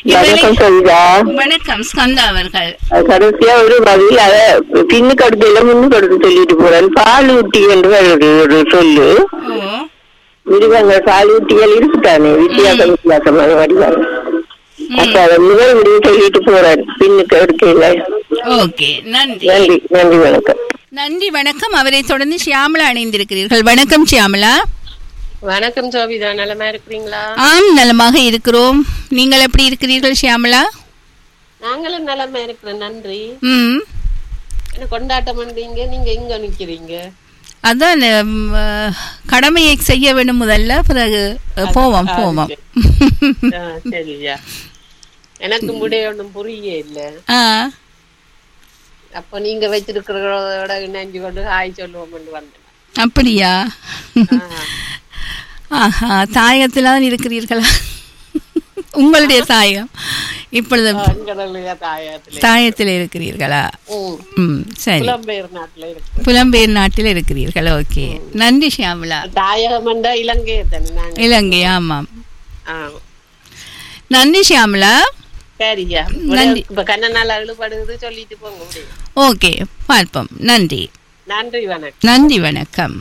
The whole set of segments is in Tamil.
வணக்கம் கவிதா வணக்கம் ஸ்கந்தா அவர்கள் அது கடைசியா ஒரு பதில் அத பின்னுக்கு அடுத்து எல்லாம் முன்னுக்கு அடுத்து சொல்லிட்டு போறேன் பால் ஊட்டி என்று வருது ஒரு சொல்லு ஓ மிருகங்கள் பால் ஊட்டிகள் இருக்குதானே வித்தியாசம் வித்தியாசமான வடிவாங்க அப்ப அதை முதல் முடிவு சொல்லிட்டு போறேன் பின்னுக்கு அடுத்து இல்லை ஓகே நன்றி நன்றி நன்றி வணக்கம் நன்றி வணக்கம் அவரை தொடர்ந்து ஷியாமலா அணிந்திருக்கிறீர்கள் வணக்கம் ஷியாமலா வணக்கம் சோபிதா நலமா இருக்கிறீங்களா ஆம் நலமாக இருக்கிறோம் நீங்கள் எப்படி இருக்கிறீர்கள் ஷியாமலா நாங்களும் நலமா இருக்கிறோம் நன்றி ம் என்ன கொண்டாட்டம் பண்றீங்க நீங்க எங்க நிக்கிறீங்க அதான் ம், அஹ், கடமையை செய்ய வேண்டும் முதல்ல பிறகு அஹ், போவோம் ஆ, போவோம் ஆ, சரியா எனக்கு முடிய ஒண்ணும் புரிய இல்ல ஆ அப்ப நீங்க வச்சிருக்கிறதோட இணைஞ்சு கொண்டு ஹாய் சொல்லுவோம் வந்தேன் அப்படியா ஆ. ஆஹா தாயத்தில் தான் இருக்கிறீர்களா உங்களுடைய தாயம் இப்பொழுது எங்களுடைய தாயத்துல தாயத்தில் இருக்கிறீர்களா ம். ம் சரி புலம்பெயர் நாட்டுல இருக்கு புலம்பெயர் நாட்டில் இருக்கிறீர்கள் ஓகே நன்றி ஷியாமலா தாயகம் என்றா இலங்கையை தானே நாங்க இலங்கை ஆமாம் ஆ. நன்றி ஷியாமலா சரியா நன்றி. இப்ப கண்ணனால இழுபடுது சொல்லிட்டு போங்க முடியும் ஓகே பார்ப்போம் நன்றி நன்றி வணக்கம் நன்றி வணக்கம்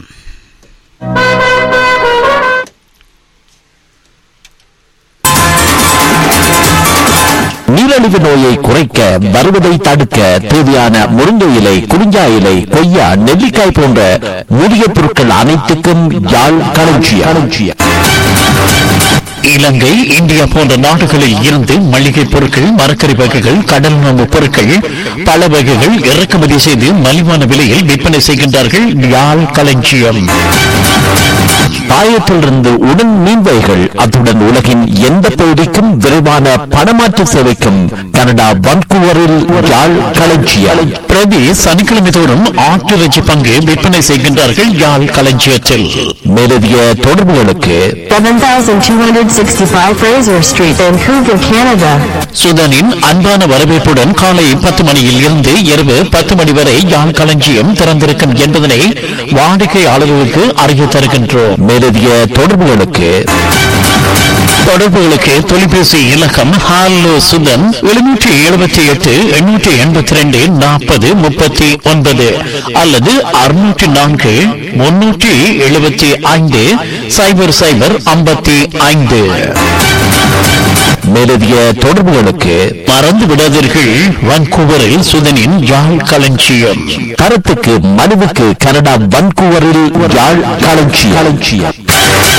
நீரழிவு நோயை குறைக்க வருவதை தடுக்க தேவையான முருங்கை இலை குறிஞ்சா இலை கொய்யா நெல்லிக்காய் போன்ற மூலிகை பொருட்கள் அனைத்துக்கும் யாழ் களஞ்சியம் இலங்கை இந்தியா போன்ற நாடுகளில் இருந்து மளிகை பொருட்கள் மரக்கறி வகைகள் கடல் உணவு பொருட்கள் பல வகைகள் இறக்குமதி செய்து மலிவான விலையில் விற்பனை செய்கின்றார்கள் யாழ் களஞ்சியம் பாயத்திலிருந்து உடன் மீன்வைகள் அத்துடன் உலகின் எந்த பகுதிக்கும் விரைவான பணமாற்று சேவைக்கும் கனடா வன்கூவரில் யாழ் களஞ்சியம் பிரதி சனிக்கிழமை தோறும் ஆட்டிறைச்சி பங்கு விற்பனை செய்கின்றார்கள் யாழ் களஞ்சியத்தில் மேலதிக தொடர்புகளுக்கு 7265 Fraser Street, Vancouver, Canada. சுதனின் அன்பான வரவேற்புடன் காலை பத்து மணியில் இருந்து இரவு பத்து மணி வரை யாழ் களஞ்சியம் திறந்திருக்கும் என்பதனை வாடிக்கையாளர்களுக்கு அறிய தருகின்றோம் மேலதிக தொடர்புகளுக்கு தொடர்புகளுக்கு தொலைபேசி இலக்கம் ஹாலோ சுதன் எழுநூற்றி எழுபத்தி எட்டு எண்ணூற்றி எண்பத்தி ரெண்டு நாற்பது முப்பத்தி ஒன்பது அல்லது அறுநூற்றி நான்கு முன்னூற்றி எழுபத்தி ஐந்து சைபர் சைபர் ஐம்பத்தி ஐந்து மேலதிக தொடர்புகளுக்கு மறந்து விடாதீர்கள் வான்கூவரில் சுதனின் யாழ் களஞ்சியம் தரத்துக்கு மனுவுக்கு கனடா வான்கூவரில் யாழ் களஞ்சியம் களஞ்சியம்